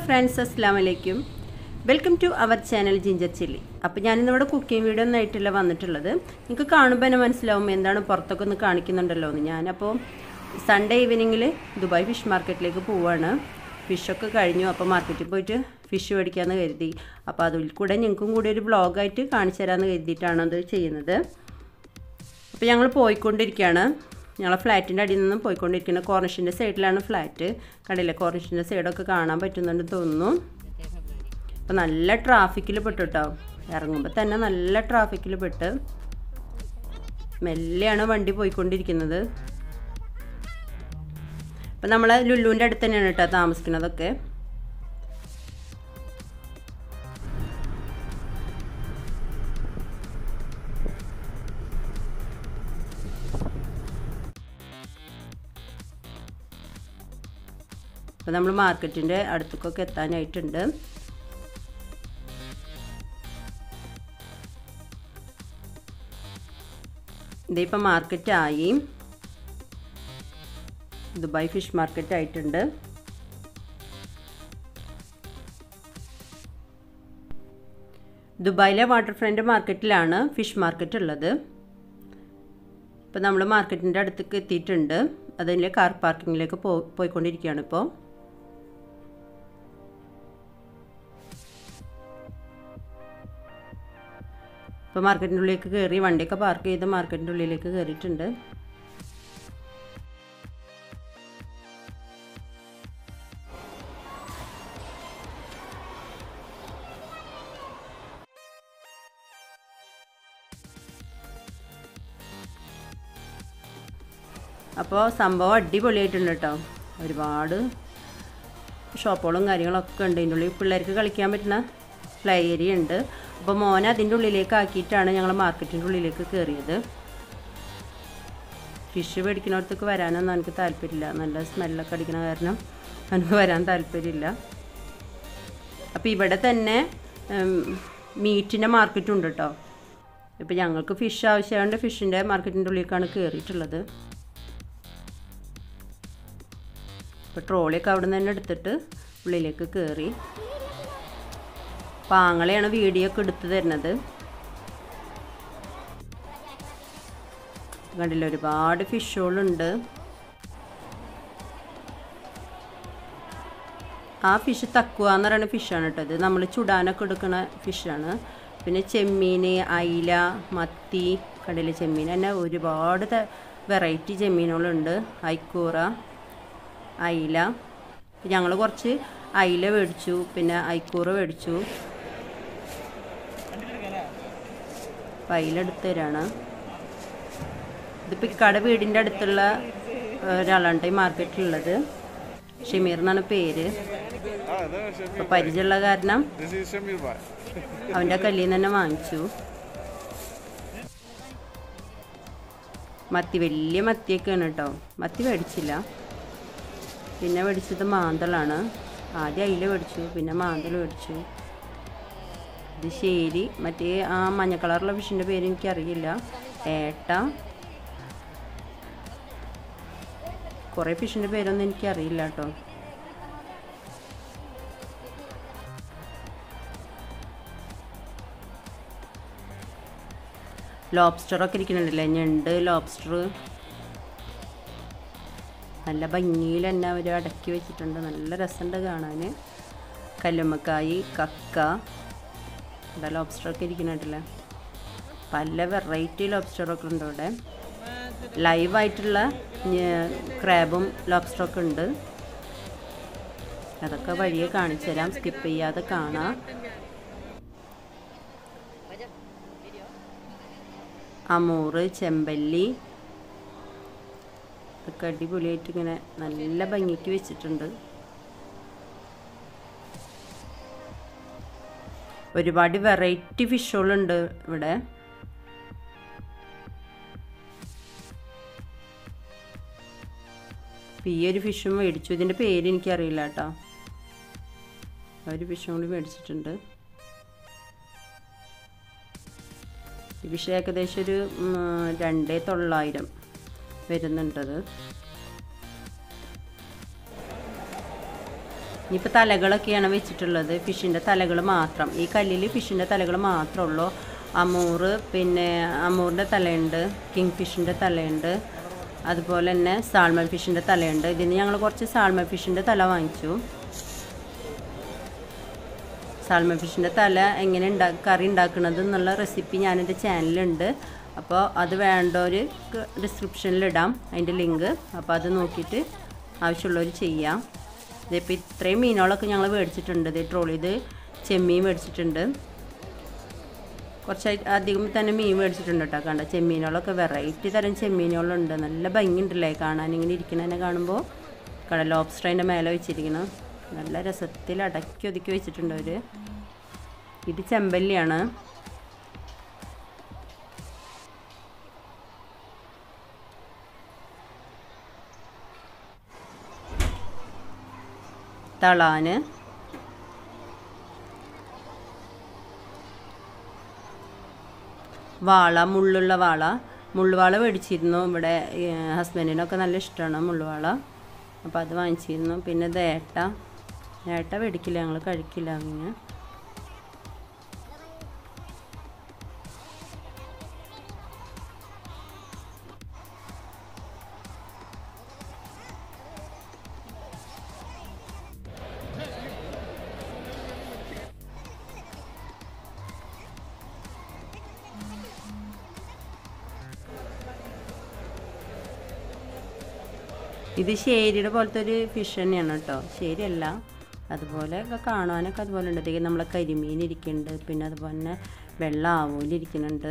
friends അസ്സാം വലൈക്കും welcome to our channel ginger chilli അപ്പോൾ ഞാനിന്നിവിടെ കുക്കിംഗ് വീഡിയോ ഒന്നായിട്ടില്ല വന്നിട്ടുള്ളത് നിങ്ങൾക്ക് കാണുമ്പോൾ തന്നെ മനസ്സിലാവും എന്താണ് പുറത്തൊക്കെ ഒന്ന് കാണിക്കുന്നുണ്ടല്ലോ എന്ന് ഞാനപ്പോൾ സൺഡേ ഈവനിങ്ങിൽ ദുബായ് ഫിഷ് മാർക്കറ്റിലേക്ക് പോവാണ് ഫിഷൊക്കെ കഴിഞ്ഞു അപ്പോൾ മാർക്കറ്റിൽ പോയിട്ട് ഫിഷ് മേടിക്കാമെന്ന് കരുതി അപ്പോൾ അതിൽ കൂടെ ഞങ്ങൾക്കും കൂടി ഒരു വ്ളോഗായിട്ട് കാണിച്ചു തരാമെന്ന് കരുതിയിട്ടാണ് അത് ചെയ്യുന്നത് അപ്പോൾ ഞങ്ങൾ പോയിക്കൊണ്ടിരിക്കുകയാണ് ഞങ്ങളെ ഫ്ലാറ്റിൻ്റെ അടിയിൽ നിന്നും പോയിക്കൊണ്ടിരിക്കുന്നത് കോർണിഷിൻ്റെ സൈഡിലാണ് ഫ്ലാറ്റ് കണ്ടില്ലേ കോർണിഷിൻ്റെ സൈഡൊക്കെ കാണാൻ പറ്റുന്നുണ്ടെന്ന് തോന്നുന്നു അപ്പോൾ നല്ല ട്രാഫിക്കിൽ പെട്ടു കേട്ടോ ഇറങ്ങുമ്പോൾ തന്നെ നല്ല ട്രാഫിക്കിൽ പെട്ട് മെല്ലെയാണ് വണ്ടി പോയിക്കൊണ്ടിരിക്കുന്നത് അപ്പം നമ്മൾ ലുല്ലുവിൻ്റെ അടുത്ത് തന്നെയാണ് കേട്ടോ താമസിക്കുന്നതൊക്കെ അപ്പോൾ നമ്മൾ മാർക്കറ്റിൻ്റെ അടുത്തേക്കൊക്കെ എത്താനായിട്ടുണ്ട് ഇതിപ്പോൾ മാർക്കറ്റായി ദുബായ് ഫിഷ് മാർക്കറ്റ് ആയിട്ടുണ്ട് ദുബായിലെ വാട്ടർ ഫ്രണ്ട് മാർക്കറ്റിലാണ് ഫിഷ് മാർക്കറ്റ് ഉള്ളത് ഇപ്പോൾ നമ്മൾ മാർക്കറ്റിൻ്റെ അടുത്തേക്ക് എത്തിയിട്ടുണ്ട് അതിൻ്റെ കാർ പാർക്കിങ്ങിലേക്ക് പോ പോയിക്കൊണ്ടിരിക്കുകയാണ് ഇപ്പോൾ ഇപ്പോൾ മാർക്കറ്റിൻ്റെ ഉള്ളിലേക്ക് കയറി വണ്ടിയൊക്കെ പാർക്ക് ചെയ്ത് മാർക്കറ്റിൻ്റെ ഉള്ളിലേക്ക് കയറിയിട്ടുണ്ട് അപ്പോൾ സംഭവം അടിപൊളിയായിട്ടുണ്ട് കേട്ടോ ഒരുപാട് ഷോപ്പുകളും കാര്യങ്ങളൊക്കെ ഉണ്ട് ഇതിൻ്റെ ഉള്ളിൽ പിള്ളേർക്ക് കളിക്കാൻ പറ്റുന്ന പ്ലേ ഏരിയ ഉണ്ട് അപ്പോൾ മോനെ അതിൻ്റെ ഉള്ളിലേക്ക് ആക്കിയിട്ടാണ് ഞങ്ങൾ മാർക്കറ്റിൻ്റെ ഉള്ളിലേക്ക് കയറിയത് ഫിഷ് മേടിക്കുന്നിടത്തേക്ക് വരാനൊന്നും എനിക്ക് താല്പര്യമില്ല നല്ല സ്മെല്ലൊക്കെ അടിക്കണ കാരണം എനിക്ക് വരാൻ താല്പര്യമില്ല അപ്പോൾ ഇവിടെ തന്നെ മീറ്റിൻ്റെ മാർക്കറ്റും ഉണ്ട് കേട്ടോ ഇപ്പോൾ ഞങ്ങൾക്ക് ഫിഷ് ആവശ്യമായതുകൊണ്ട് ഫിഷിൻ്റെ മാർക്കറ്റിൻ്റെ ഉള്ളിലേക്കാണ് കയറിയിട്ടുള്ളത് അപ്പോൾ ട്രോളിയൊക്കെ അവിടെ നിന്ന് തന്നെ എടുത്തിട്ട് ഉള്ളിലേക്ക് കയറി പാങ്ങളെയാണ് വീഡിയോ ഒക്കെ എടുത്തു തരുന്നത് കണ്ടില്ല ഒരുപാട് ഫിഷുകളുണ്ട് ആ ഫിഷ് തക്കുവ എന്ന് പറയുന്ന ഫിഷാണ് കേട്ടോ ഇത് നമ്മൾ ചുടാനൊക്കെ എടുക്കുന്ന ഫിഷാണ് പിന്നെ ചെമ്മീൻ അയില മത്തി കണ്ടില്ല ചെമ്മീൻ തന്നെ ഒരുപാട് വെറൈറ്റി ചെമ്മീനുകളുണ്ട് ഐക്കൂറ അയില ഞങ്ങൾ കുറച്ച് അയില മേടിച്ചു പിന്നെ ഐക്കൂറ മേടിച്ചു അപ്പം അയില എടുത്ത് തരാണ് ഇതിപ്പോൾ ഇക്കാടെ വീടിൻ്റെ അടുത്തുള്ള ഒരാളാണ് ഈ മാർക്കറ്റിലുള്ളത് ഷമീർ എന്നാണ് പേര് അപ്പോൾ പരിചയമുള്ള കാരണം അവൻ്റെ കല്ലിൽ നിന്ന് തന്നെ വാങ്ങിച്ചു മത്തി വലിയ മത്തിയൊക്കെയാണ് കേട്ടോ മത്തി മേടിച്ചില്ല പിന്നെ മേടിച്ചത് മാന്തളാണ് ആദ്യം അയില മേടിച്ചു പിന്നെ മാന്തൾ മേടിച്ചു ഇത് ശരി മറ്റേ ആ മഞ്ഞ കളറുള്ള ഫിഷിൻ്റെ പേര് എനിക്കറിയില്ല ഏട്ട കുറേ ഫിഷിൻ്റെ പേരൊന്നും എനിക്കറിയില്ല കേട്ടോ ലോബ്സ്റ്ററൊക്കെ ഇരിക്കുന്നുണ്ടല്ലേ ഞണ്ട് ലോബ്സ്റ്റർ നല്ല ഭംഗിയിൽ തന്നെ അവർ അടക്കി വെച്ചിട്ടുണ്ട് നല്ല രസമുണ്ട് കാണാൻ കല്ലുമ്മക്കായി കക്ക ഇവിടെ ലോബ്സ്റ്ററൊക്കെ ഇരിക്കുന്നുണ്ടല്ലേ പല വെറൈറ്റി ലോബ്സ്റ്ററൊക്കെ ഉണ്ട് ഇവിടെ ലൈവായിട്ടുള്ള ക്രാബും ലോബ്സ്റ്ററൊക്കെ ഉണ്ട് അതൊക്കെ വഴിയെ കാണിച്ചു തരാം സ്കിപ്പ് ചെയ്യാതെ കാണാം അമൂറ് ചെമ്പല്ലി ഒക്കെ അടിപൊളിയായിട്ട് ഇങ്ങനെ നല്ല ഭംഗിക്ക് വെച്ചിട്ടുണ്ട് ഒരുപാട് വെറൈറ്റി ഫിഷുകളുണ്ട് ഇവിടെ ഈ ഒരു ഫിഷും മേടിച്ചു ഇതിൻ്റെ പേര് എനിക്കറിയില്ല കേട്ടോ ഒരു ഫിഷും കൂടി മേടിച്ചിട്ടുണ്ട് ഈ ഫിഷ് ഏകദേശം ഒരു രണ്ടേ തൊള്ളായിരം വരുന്നുണ്ടത് ഇനിയിപ്പോൾ തലകളൊക്കെയാണ് വെച്ചിട്ടുള്ളത് ഫിഷിൻ്റെ തലകൾ മാത്രം ഈ കല്ലിൽ ഫിഷിൻ്റെ തലകൾ മാത്രമേ ഉള്ളൂ അമൂറ് പിന്നെ അമൂറിൻ്റെ തലയുണ്ട് കിങ് ഫിഷിൻ്റെ തലയുണ്ട് അതുപോലെ തന്നെ സാൾമൺ ഫിഷിൻ്റെ തലയുണ്ട് ഇതിന് ഞങ്ങൾ കുറച്ച് സാൾമൺ ഫിഷിൻ്റെ തല വാങ്ങിച്ചു സാൽമൺ ഫിഷിൻ്റെ തല എങ്ങനെ ഉണ്ടാ കറി ഉണ്ടാക്കുന്നത് എന്നുള്ള റെസിപ്പി ഞാനെൻ്റെ ചാനലുണ്ട് അപ്പോൾ അത് വേണ്ടവർ ഡിസ്ക്രിപ്ഷനിലിടാം അതിൻ്റെ ലിങ്ക് അപ്പോൾ അത് നോക്കിയിട്ട് ആവശ്യമുള്ളവർ ചെയ്യാം ഇതിപ്പോൾ ഇത്രയും മീനുകളൊക്കെ ഞങ്ങൾ മേടിച്ചിട്ടുണ്ട് ഇത് ട്രോളിത് ചെമ്മീൻ മേടിച്ചിട്ടുണ്ട് കുറച്ച് അധികം തന്നെ മീൻ മേടിച്ചിട്ടുണ്ട് കേട്ടോ കണ്ട ചെമ്മീനുകളൊക്കെ വെറൈറ്റി തരം ചെമ്മീനുകളുണ്ട് നല്ല ഭംഗിയുണ്ടല്ലേ കാണാൻ ഇങ്ങനെ ഇരിക്കണതിനെ കാണുമ്പോൾ കട ലോബ്സ്റ്റർ അതിൻ്റെ മേലെ വെച്ചിരിക്കണം നല്ല രസത്തിൽ അടക്കി ഒതുക്കി വെച്ചിട്ടുണ്ട് അവർ ഇത് ചെമ്പല്ലിയാണ് തളാന് വാള മുള്ളുള്ള വാള മുള്ളുവാള മേടിച്ചിരുന്നു ഇവിടെ ഹസ്ബൻഡിനൊക്കെ നല്ല ഇഷ്ടമാണ് മുള്ളുവാള അപ്പോൾ അത് വാങ്ങിച്ചിരുന്നു പിന്നെ ഇത് ഏട്ട ഏട്ട മേടിക്കില്ല ഞങ്ങൾ കഴിക്കില്ല അങ്ങനെ ഇത് ശേരിയുടെ പോലത്തെ ഒരു ഫിഷ് തന്നെയാണ് കേട്ടോ ശരിയല്ല അതുപോലെ ഒക്കെ കാണാനൊക്കെ അതുപോലെ ഉണ്ട് ഇതേ നമ്മളെ കരിമീൻ ഇരിക്കുന്നുണ്ട് പിന്നെ അതുപോലെ തന്നെ വെള്ള ആവൂല് ഇരിക്കുന്നുണ്ട്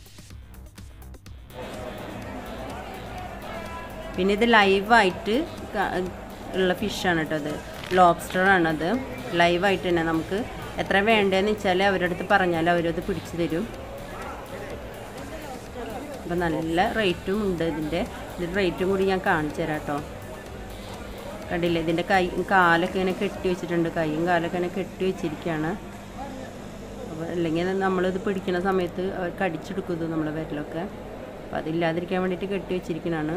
പിന്നെ ഇത് ലൈവായിട്ട് ഉള്ള ഫിഷാണ് കേട്ടോ ഇത് ലോബ്സ്റ്റർ ആണത് ലൈവായിട്ട് തന്നെ നമുക്ക് എത്ര വേണ്ടതെന്ന് വെച്ചാൽ അവരുടെ അടുത്ത് പറഞ്ഞാൽ അവരത് പിടിച്ചു തരും അപ്പം നല്ല റേറ്റും ഉണ്ട് ഇതിൻ്റെ ഇതിൻ്റെ റേറ്റും കൂടി ഞാൻ കാണിച്ചു തരാം കേട്ടോ കണ്ടില്ലേ ഇതിൻ്റെ കൈ കാലൊക്കെ ഇങ്ങനെ കെട്ടി വെച്ചിട്ടുണ്ട് കൈയും കാലൊക്കെ ഇങ്ങനെ കെട്ടി വെച്ചിരിക്കുകയാണ് അപ്പോൾ അല്ലെങ്കിൽ നമ്മളിത് പിടിക്കുന്ന സമയത്ത് അവർ കടിച്ചെടുക്കും ഇത് നമ്മളെ വിരലൊക്കെ അപ്പോൾ അതില്ലാതിരിക്കാൻ വേണ്ടിയിട്ട് കെട്ടി വെച്ചിരിക്കുന്നതാണ്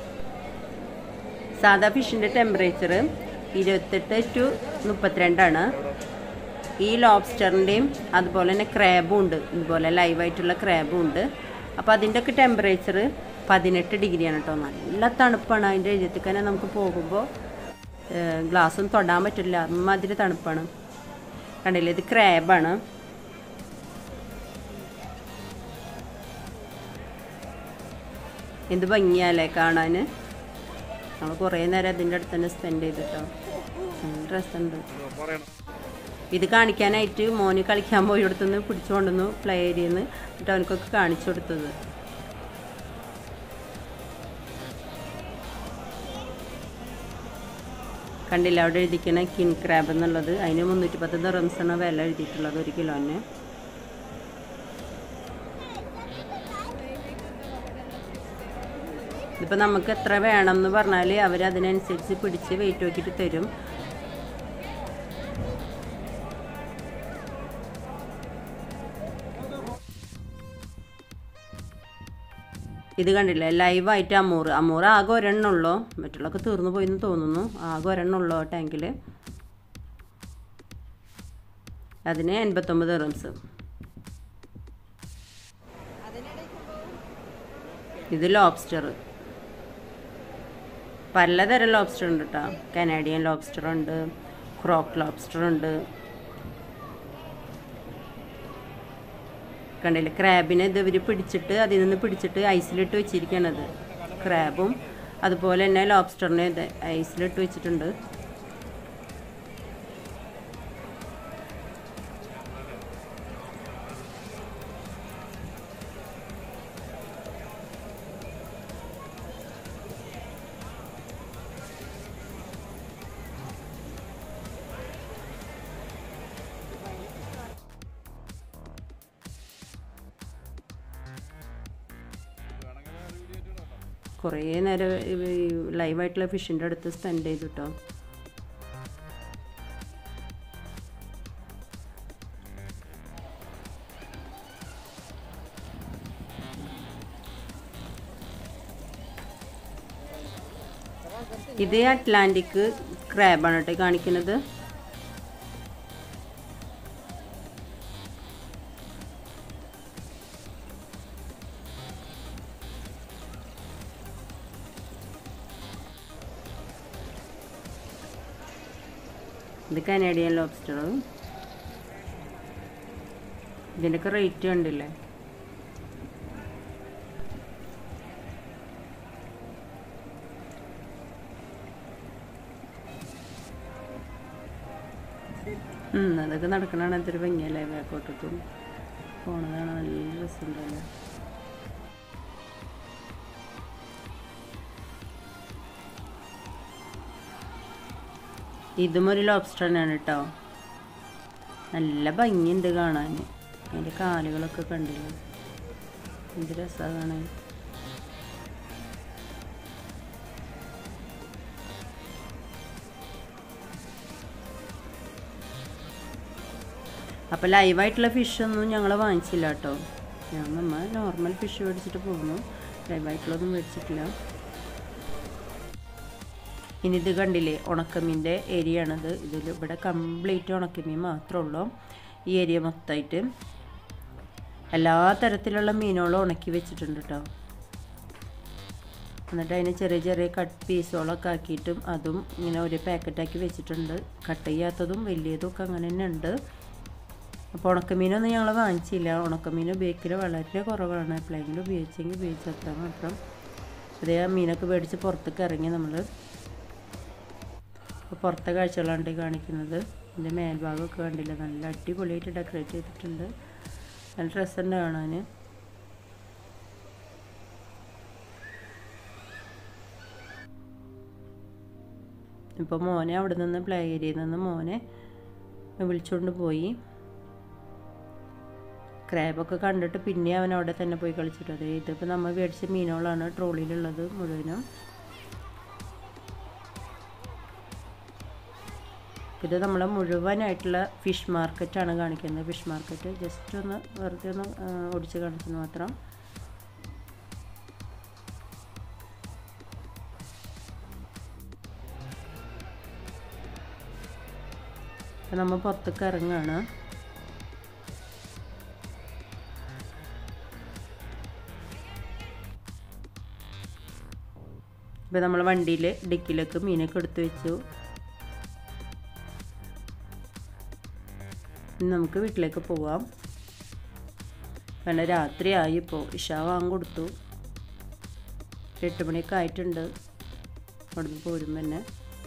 സാധാ ഫിഷിൻ്റെ ടെമ്പറേച്ചർ ഇരുപത്തെട്ട് ടു മുപ്പത്തിരണ്ടാണ് ഈ ലോബ്സ്റ്ററിൻ്റെയും അതുപോലെ തന്നെ ക്രാബും ഉണ്ട് ഇതുപോലെ ലൈവായിട്ടുള്ള ക്രാബും ഉണ്ട് അപ്പോൾ അതിൻ്റെയൊക്കെ ടെമ്പറേച്ചർ പതിനെട്ട് ഡിഗ്രിയാണ് കേട്ടോ നല്ല തണുപ്പാണ് അതിൻ്റെ എഴുതിയത്തിൽ തന്നെ നമുക്ക് പോകുമ്പോൾ ഗ്ലാസ്സും തൊടാൻ പറ്റില്ല അമ്മാതിരി തണുപ്പാണ് കണ്ടില്ലേ ഇത് ക്രാബാണ് എന്ത് ഭംഗിയാലേ കാണാൻ നമ്മൾ കുറേ നേരം അതിൻ്റെ അടുത്ത് തന്നെ സ്പെൻഡ് ചെയ്തിട്ടോ നല്ല രസമുണ്ട് ഇത് കാണിക്കാനായിട്ട് മോന് കളിക്കാൻ പോയി കൊടുത്തുനിന്ന് പിടിച്ചു കൊണ്ടുവന്നു പ്ലേ ഏരിയയിൽ നിന്ന് എന്നിട്ട് അവനക്കൊക്കെ കാണിച്ചു കൊടുത്തത് കണ്ടില്ല അവിടെ എഴുതിക്കണ കിൻ ക്രാബ് എന്നുള്ളത് അതിന് മുന്നൂറ്റി പത്ത് ദറംസാണ് വില എഴുതിയിട്ടുള്ളത് ഒരു കിലോന് ഇതിപ്പോൾ നമുക്ക് എത്ര വേണം എന്ന് പറഞ്ഞാൽ അവർ അതിനനുസരിച്ച് പിടിച്ച് വെയിറ്റ് നോക്കിയിട്ട് തരും ഇത് കണ്ടില്ലേ ലൈവായിട്ട് അമൂറ് അമൂറ് ആകെ ഒരെണ്ണുള്ളൂ മറ്റുള്ളതൊക്കെ തീർന്നു പോയി എന്ന് തോന്നുന്നു ആകെ ഒരെണ്ണുള്ളൂ ടാങ്കിൽ അതിന് എൺപത്തൊമ്പത് റംസ് ഇത് ലോബ്സ്റ്റർ പലതരം ലോബ്സ്റ്റർ ഉണ്ട് കേട്ടോ കനാഡിയൻ ലോബ്സ്റ്റർ ഉണ്ട് ക്രോക്ക് ലോബ്സ്റ്റർ ഉണ്ട് കണ്ടില്ലേ ക്രാബിനെ ഇത് ഇവർ പിടിച്ചിട്ട് അതിൽ നിന്ന് പിടിച്ചിട്ട് ഐസിലിട്ട് വെച്ചിരിക്കുകയാണത് ക്രാബും അതുപോലെ തന്നെ ലോബ്സ്റ്ററിനെ ഇത് ഐസിലിട്ട് വെച്ചിട്ടുണ്ട് കുറേ നേരം ലൈവായിട്ടുള്ള ഫിഷിൻ്റെ അടുത്ത് സ്പെൻഡ് ചെയ്തു കേട്ടോ ഇത് അറ്റ്ലാന്റിക് ക്രാബാണ് കേട്ടോ കാണിക്കുന്നത് ഇത് കനേഡിയൻ ലോബ്സ്റ്റർ ഇതിൻ്റെയൊക്കെ റേറ്റ് കണ്ടില്ലേ ഉം, അതൊക്കെ നടക്കണതാണ് എന്തൊരു ഭംഗിയല്ലേ ബാക്കോട്ടത്തും പോണതാണ് നല്ല രസമുണ്ടല്ലോ ഇതും ഒരു ലോബ്സ്റ്റർ തന്നെയാണ് കേട്ടോ നല്ല ഭംഗിയുണ്ട് കാണാൻ അതിൻ്റെ കാലുകളൊക്കെ കണ്ടില്ലേ എന്ത് രസമാണ് കാണാൻ അപ്പോൾ ലൈവായിട്ടുള്ള ഫിഷൊന്നും ഞങ്ങൾ വാങ്ങിച്ചില്ല കേട്ടോ ഞാൻ നമ്മൾ നോർമൽ ഫിഷ് മേടിച്ചിട്ട് പോകുന്നു ലൈവായിട്ടുള്ളതൊന്നും മേടിച്ചിട്ടില്ല ഇനി ഇത് കണ്ടില്ലേ ഉണക്കമീൻ്റെ ഏരിയ ആണിത് ഇതിൽ ഇവിടെ കംപ്ലീറ്റ് ഉണക്കമീൻ മാത്രമേ ഉള്ളൂ ഈ ഏരിയ മൊത്തമായിട്ട് എല്ലാ തരത്തിലുള്ള മീനുകളും ഉണക്കി വെച്ചിട്ടുണ്ട് കേട്ടോ എന്നിട്ട് അതിന് ചെറിയ ചെറിയ കട്ട് പീസുകളൊക്കെ ആക്കിയിട്ടും അതും ഇങ്ങനെ ഒരു പാക്കറ്റാക്കി വെച്ചിട്ടുണ്ട് കട്ട് ചെയ്യാത്തതും വലിയതും ഒക്കെ അങ്ങനെ തന്നെ ഉണ്ട് അപ്പോൾ ഉണക്കമീനൊന്നും ഞങ്ങൾ വാങ്ങിച്ചില്ല ഉണക്കമീൻ ഉപയോഗിക്കൽ വളരെ കുറവാണ് എപ്പോഴെങ്കിലും ഉപയോഗിച്ചെങ്കിൽ ഉപയോഗിച്ചത്ര മാത്രം അതേ ആ മീനൊക്കെ മേടിച്ച് പുറത്തേക്ക് ഇറങ്ങി നമ്മൾ അപ്പോൾ പുറത്തെ കാഴ്ചകളാണ് ഈ കാണിക്കുന്നത് ഇതിൻ്റെ മേൽഭാഗമൊക്കെ കണ്ടില്ല നല്ല അടിപൊളിയായിട്ട് ഡെക്കറേറ്റ് ചെയ്തിട്ടുണ്ട് നല്ല രസമുണ്ട് കാണാൻ ഇപ്പോൾ മോനെ അവിടെ നിന്ന് പ്ലേ ഏരിയയിൽ നിന്ന് മോനെ വിളിച്ചുകൊണ്ട് പോയി ക്രാബൊക്കെ കണ്ടിട്ട് പിന്നെ അവൻ അവിടെ തന്നെ പോയി കളിച്ചിട്ട് അതെ ഇതിപ്പോൾ നമ്മൾ മേടിച്ച മീനുകളാണ് ട്രോളിയിലുള്ളത് മുഴുവനും ഇത് നമ്മളെ മുഴുവനായിട്ടുള്ള ഫിഷ് മാർക്കറ്റാണ് കാണിക്കുന്നത് ഫിഷ് മാർക്കറ്റ് ജസ്റ്റ് ഒന്ന് വെറുതെ ഒന്ന് ഒടിച്ച് കാണിച്ചെന്ന് മാത്രം അപ്പം നമ്മൾ പുറത്തേക്ക് ഇറങ്ങുകയാണ് ഇപ്പം നമ്മൾ വണ്ടിയിൽ ഡിക്കിലേക്ക് മീനൊക്കെ എടുത്ത് വെച്ചു ഇനി നമുക്ക് വീട്ടിലേക്ക് പോവാം കാരണം രാത്രിയായി ഇപ്പോൾ ഇഷാ വാങ്ങി കൊടുത്തു എട്ട് മണിയൊക്കെ ആയിട്ടുണ്ട് അവിടുന്ന് പോരും തന്നെ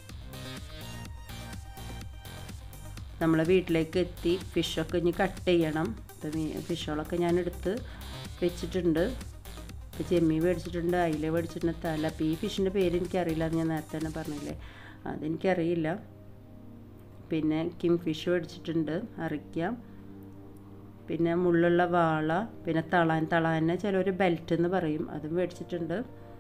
നമ്മളെ വീട്ടിലേക്ക് എത്തി ഫിഷൊക്കെ ഇനി കട്ട് ചെയ്യണം ഇപ്പം ഫിഷുകളൊക്കെ ഞാൻ എടുത്ത് വെച്ചിട്ടുണ്ട് ഇപ്പോൾ ചെമ്മീൻ മേടിച്ചിട്ടുണ്ട് അയില മേടിച്ചിട്ടുണ്ട് തല അപ്പോൾ ഈ ഫിഷിൻ്റെ പേര് എനിക്കറിയില്ല എന്ന് ഞാൻ നേരത്തെ തന്നെ പറഞ്ഞില്ലേ അതെനിക്കറിയില്ല പിന്നെ കിം ഫിഷ് മേടിച്ചിട്ടുണ്ട് അരയ്ക്ക പിന്നെ മുള്ളുള്ള വാള പിന്നെ തളാൻ തളാനെ ചിലർ ബെൽറ്റ് എന്ന് പറയും അതും മേടിച്ചിട്ടുണ്ട്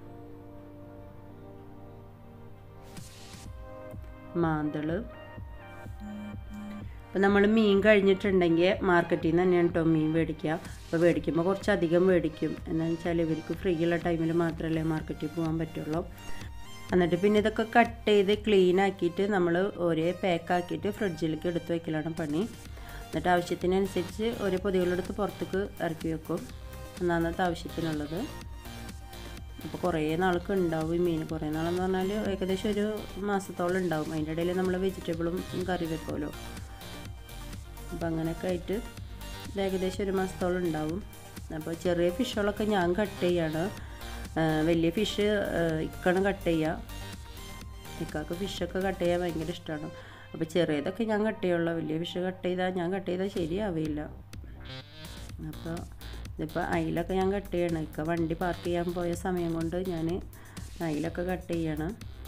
മാന്തള് അപ്പോൾ നമ്മൾ മീൻ കഴിഞ്ഞിട്ടുണ്ടെങ്കിൽ മാർക്കറ്റിൽ നിന്ന് തന്നെയാണ് കേട്ടോ മീൻ മേടിക്കുക അപ്പോൾ മേടിക്കുമ്പോൾ കുറച്ചധികം മേടിക്കും എന്താണെന്ന് വെച്ചാൽ ഇവർക്ക് ഫ്രീ ഉള്ള ടൈമിൽ മാത്രമല്ലേ മാർക്കറ്റിൽ പോകാൻ പറ്റുള്ളൂ എന്നിട്ട് പിന്നെ ഇതൊക്കെ കട്ട് ചെയ്ത് ക്ലീൻ ആക്കിയിട്ട് നമ്മൾ ഒരേ പാക്ക് ആക്കിയിട്ട് ഫ്രിഡ്ജിലേക്ക് എടുത്ത് വെക്കലാണ് പണി എന്നിട്ട് ആവശ്യത്തിനനുസരിച്ച് ഒരേ പൊതികളെടുത്ത് പുറത്തേക്ക് ഇറക്കി വെക്കും അന്നത്തെ ആവശ്യത്തിനുള്ളത് അപ്പോൾ കുറേ നാൾക്ക് ഉണ്ടാവും ഈ മീൻ കുറേ നാളെന്ന് പറഞ്ഞാൽ ഏകദേശം ഒരു മാസത്തോളം ഉണ്ടാവും അതിൻ്റെ ഇടയിൽ നമ്മൾ വെജിറ്റബിളും കറി വെക്കുമല്ലോ അപ്പോൾ അങ്ങനെയൊക്കെ ആയിട്ട് ഇത് ഏകദേശം ഒരു മാസത്തോളം ഉണ്ടാവും അപ്പോൾ ചെറിയ ഫിഷുകളൊക്കെ ഞാൻ കട്ട് ചെയ്യാണ് വലിയ ഫിഷ് ഇക്കണം കട്ട് ചെയ്യുക ഇക്കാക്ക് ഫിഷൊക്കെ കട്ട് ചെയ്യാൻ ഭയങ്കര ഇഷ്ടമാണ് അപ്പോൾ ചെറിയതൊക്കെ ഞാൻ കട്ട് ചെയ്യുള്ളൂ വലിയ ഫിഷ് കട്ട് ചെയ്താൽ ഞാൻ കട്ട് ചെയ്താൽ ശരിയാവില്ല അപ്പോൾ ഇതിപ്പോൾ അയിലൊക്കെ ഞാൻ കട്ട് ചെയ്യണം ഇക്ക വണ്ടി പാർക്ക് ചെയ്യാൻ പോയ സമയം കൊണ്ട് ഞാൻ അയിലൊക്കെ കട്ട് ചെയ്യണം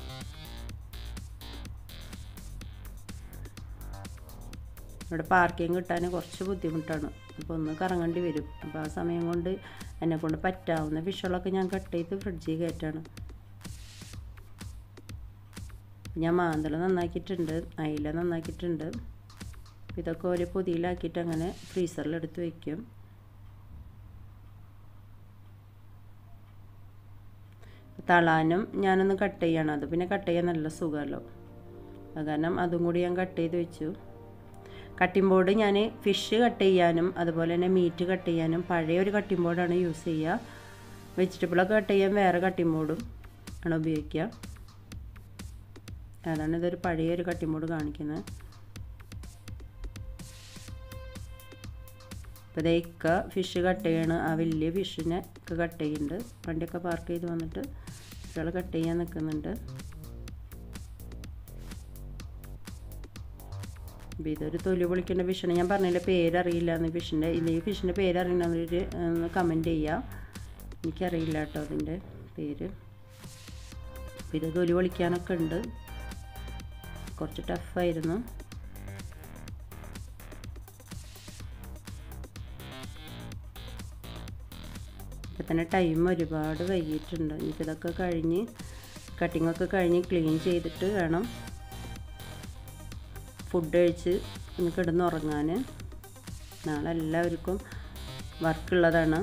ഇവിടെ പാർക്കിംഗ് കിട്ടാൻ കുറച്ച് ബുദ്ധിമുട്ടാണ് അപ്പോൾ ഒന്ന് കറങ്ങേണ്ടി വരും അപ്പോൾ ആ സമയം കൊണ്ട് എന്നെ കൊണ്ട് പറ്റാവുന്ന ഫിഷുകളൊക്കെ ഞാൻ കട്ട് ചെയ്ത് ഫ്രിഡ്ജിൽ കയറ്റാണ് ഞാൻ മാന്തൾ നന്നാക്കിയിട്ടുണ്ട് അയില നന്നാക്കിയിട്ടുണ്ട് ഇതൊക്കെ ഒരു പൊതിയിലാക്കിയിട്ട് അങ്ങനെ ഫ്രീസറിലെടുത്ത് വയ്ക്കും തളാനും ഞാനൊന്ന് കട്ട് ചെയ്യണം അത് പിന്നെ കട്ട് ചെയ്യാൻ നല്ല സുഖമല്ലോ അത് കാരണം അതും കൂടി ഞാൻ കട്ട് ചെയ്ത് വെച്ചു കട്ടിംഗ് ബോർഡ് ഞാൻ ഫിഷ് കട്ട് ചെയ്യാനും അതുപോലെ തന്നെ മീറ്റ് കട്ട് ചെയ്യാനും പഴയ ഒരു കട്ടിംഗ് ബോർഡാണ് യൂസ് ചെയ്യുക വെജിറ്റബിളൊക്കെ കട്ട് ചെയ്യാൻ വേറെ കട്ടിംഗ് ബോർഡും ആണ് ഉപയോഗിക്കുക അതാണ് ഇതൊരു പഴയ ഒരു കട്ടിംഗ് ബോർഡ് കാണിക്കുന്നത് അപ്പോൾ ഇതേ ഇക്ക ഫിഷ് കട്ട് ചെയ്യണം ആ വലിയ ഫിഷിനെ ഒക്കെ കട്ട് ചെയ്യുന്നുണ്ട് വണ്ടിയൊക്കെ പാർക്ക് ചെയ്ത് വന്നിട്ട് ഒരാൾ കട്ട് ചെയ്യാൻ നിൽക്കുന്നുണ്ട് അപ്പോൾ ഇതൊരു തൊലി പൊളിക്കേണ്ട ഫിഷാണ് ഞാൻ പറഞ്ഞില്ല പേരറിയില്ല എന്ന് ഫിഷിൻ്റെ ഇല്ല ഈ ഫിഷിൻ്റെ പേരറിയണമെന്നൊരു ഒന്ന് കമൻറ്റ് ചെയ്യുക എനിക്കറിയില്ല കേട്ടോ അതിൻ്റെ പേര് അപ്പോൾ ഇത് തൊലി പൊളിക്കാനൊക്കെ ഉണ്ട് കുറച്ച് ടഫായിരുന്നു ഇപ്പം തന്നെ ടൈം ഒരുപാട് വൈകിട്ടുണ്ട് ഇനിയിപ്പോൾ ഇതൊക്കെ കഴിഞ്ഞ് കട്ടിങ്ങൊക്കെ കഴിഞ്ഞ് ക്ലീൻ ചെയ്തിട്ട് വേണം ഫുഡ് കഴിച്ച് ഒന്ന് കിടന്നുറങ്ങാൻ നാളെ എല്ലാവർക്കും വർക്കുള്ളതാണ്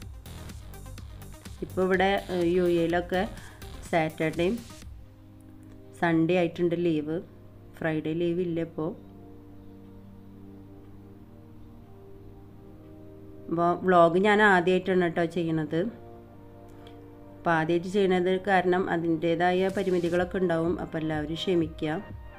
ഇപ്പോൾ ഇവിടെ യു എയിലൊക്കെ സാറ്റർഡേയും സൺഡേ ആയിട്ടുണ്ട് ലീവ് ഫ്രൈഡേ ലീവ് ഇല്ല ഇപ്പോൾ അപ്പോൾ വ്ളോഗ് ഞാൻ ആദ്യമായിട്ടാണ് കേട്ടോ ചെയ്യണത് അപ്പോൾ ആദ്യമായിട്ട് ചെയ്യണത് കാരണം അതിൻ്റേതായ പരിമിതികളൊക്കെ ഉണ്ടാവും അപ്പോൾ എല്ലാവരും ക്ഷമിക്കുക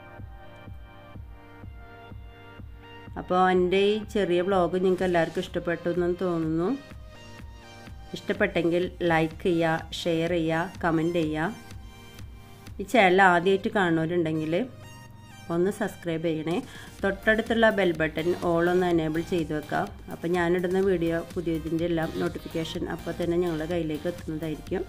അപ്പോൾ എൻ്റെ ഈ ചെറിയ വ്ളോഗ് നിങ്ങൾക്ക് എല്ലാവർക്കും ഇഷ്ടപ്പെട്ടു എന്ന് തോന്നുന്നു ഇഷ്ടപ്പെട്ടെങ്കിൽ ലൈക്ക് ചെയ്യുക ഷെയർ ചെയ്യുക കമൻറ്റ് ചെയ്യുക ഈ ചാനൽ ആദ്യമായിട്ട് കാണുന്നവരുണ്ടെങ്കിൽ ഒന്ന് സബ്സ്ക്രൈബ് ചെയ്യണേ തൊട്ടടുത്തുള്ള ബെൽ ബട്ടൺ ഓൾ ഒന്ന് എനേബിൾ ചെയ്ത് വെക്കാം അപ്പോൾ ഞാനിടുന്ന വീഡിയോ പുതിയതിൻ്റെ എല്ലാം നോട്ടിഫിക്കേഷൻ അപ്പോൾ തന്നെ ഞങ്ങളുടെ കയ്യിലേക്ക് എത്തുന്നതായിരിക്കും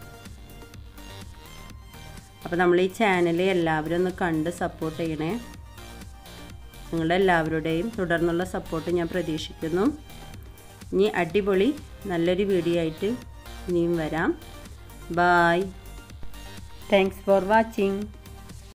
അപ്പോൾ നമ്മൾ ഈ ചാനൽ എല്ലാവരും ഒന്ന് കണ്ട് സപ്പോർട്ട് ചെയ്യണേ നിങ്ങളുടെ എല്ലാവരുടെയും തുടർന്നുള്ള സപ്പോർട്ട് ഞാൻ പ്രതീക്ഷിക്കുന്നു ഇനി അടിപൊളി നല്ലൊരു വീഡിയോ ആയിട്ട് ഇനിയും വരാം ബായ് താങ്ക്സ് ഫോർ വാച്ചിങ്